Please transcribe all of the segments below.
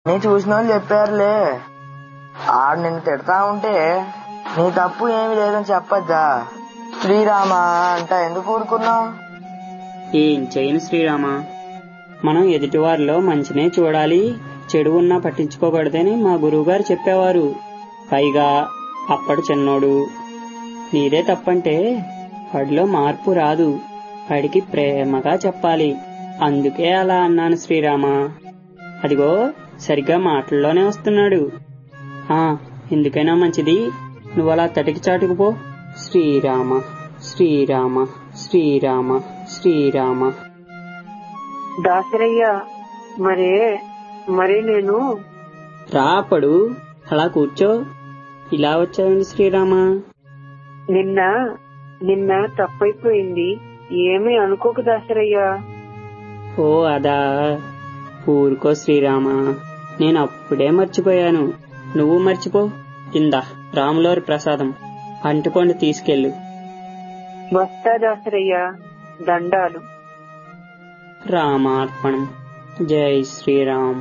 నీ చూసిన వాళ్ళు చెప్పారులే ఆడు నిన్ను తిడతా ఉంటే నీ తప్పు ఏమి లేదని చెప్పొద్దా శ్రీరామ అంట ఎందుకు ఊరుకున్నావు ఏం చేయను శ్రీరామ మనం ఎదుటివారిలో మంచినే చూడాలి చెడు ఉన్నా పట్టించుకోకూడదని మా గురువుగారు చెప్పేవారు పైగా అప్పడు చిన్నోడు నీదే తప్పంటే వాడిలో మార్పు రాదు వాడికి ప్రేమగా చెప్పాలి అందుకే అలా అన్నాను శ్రీరామ అదిగో సరిగ్గా మాటల్లోనే వస్తున్నాడు ఆ ఎందుకైనా మంచిది నువ్వు అలా తటికి చాటుకుపో శ్రీరామ శ్రీరామ శ్రీరామ శ్రీరామ దాసరయ్య మరే మరి నేను రాపడు అలా కూర్చో ఇలా వచ్చావండి శ్రీరామ నిన్న నిన్న తప్పైపోయింది ఏమీ అనుకోకు దాసరయ్యా ఓ అదా ఊరుకో శ్రీరామ నేను అప్పుడే మర్చిపోయాను నువ్వు మర్చిపో ఇందా రాములోరి ప్రసాదం అంటుకొని తీసుకెళ్ళు వస్తా దాసరయ్య దండాలు రామార్పణం జై శ్రీరామ్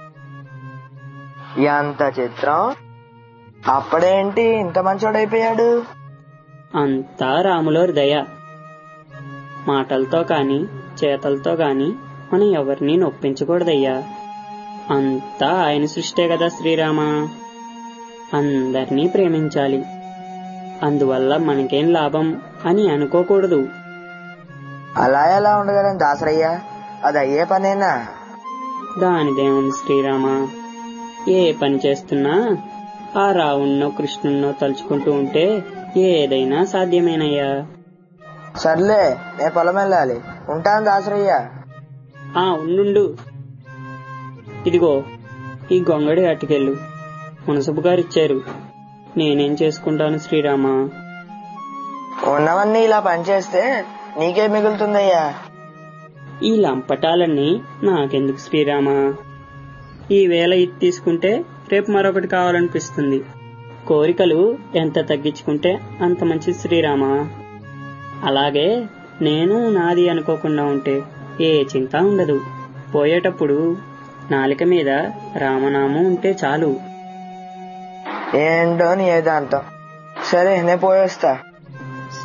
ఎంత చిత్రం అప్పుడేంటి ఇంత మంచోడైపోయాడు అంతా రాములోరి దయ మాటలతో కాని చేతలతో గాని మనం ఎవరిని నొప్పించకూడదయ్యా అంతా ఆయన సృష్టే కదా శ్రీరామ అందరినీ ప్రేమించాలి అందువల్ల మనకేం లాభం అని అనుకోకూడదు అలా ఎలా ఉండగలను దాసరయ్య అది అయ్యే పనేనా దానిదేముంది శ్రీరామ ఏ పని చేస్తున్నా ఆ రావుణ్ణో కృష్ణున్నో తలుచుకుంటూ ఉంటే ఏదైనా సాధ్యమేనయ్యా సర్లే నేను పొలం వెళ్ళాలి ఉంటాను దాసరయ్య ఆ ఉండు ఇదిగో ఈ గొంగడి అట్టుకెళ్ళు మునసబు గారు ఇచ్చారు నేనేం చేసుకుంటాను శ్రీరామ ఉన్నవన్నీ ఇలా పనిచేస్తే నీకే మిగులుతుందయ్యా ఈ లంపటాలన్నీ నాకెందుకు శ్రీరామ ఈ వేళ ఇది తీసుకుంటే రేపు మరొకటి కావాలనిపిస్తుంది కోరికలు ఎంత తగ్గించుకుంటే అంత మంచిది శ్రీరామ అలాగే నేను నాది అనుకోకుండా ఉంటే ఏ చింత ఉండదు పోయేటప్పుడు నాలిక మీద రామనామం ఉంటే చాలు ఏంటో నీ ఏదాంతం సరే నేను పోయేస్తా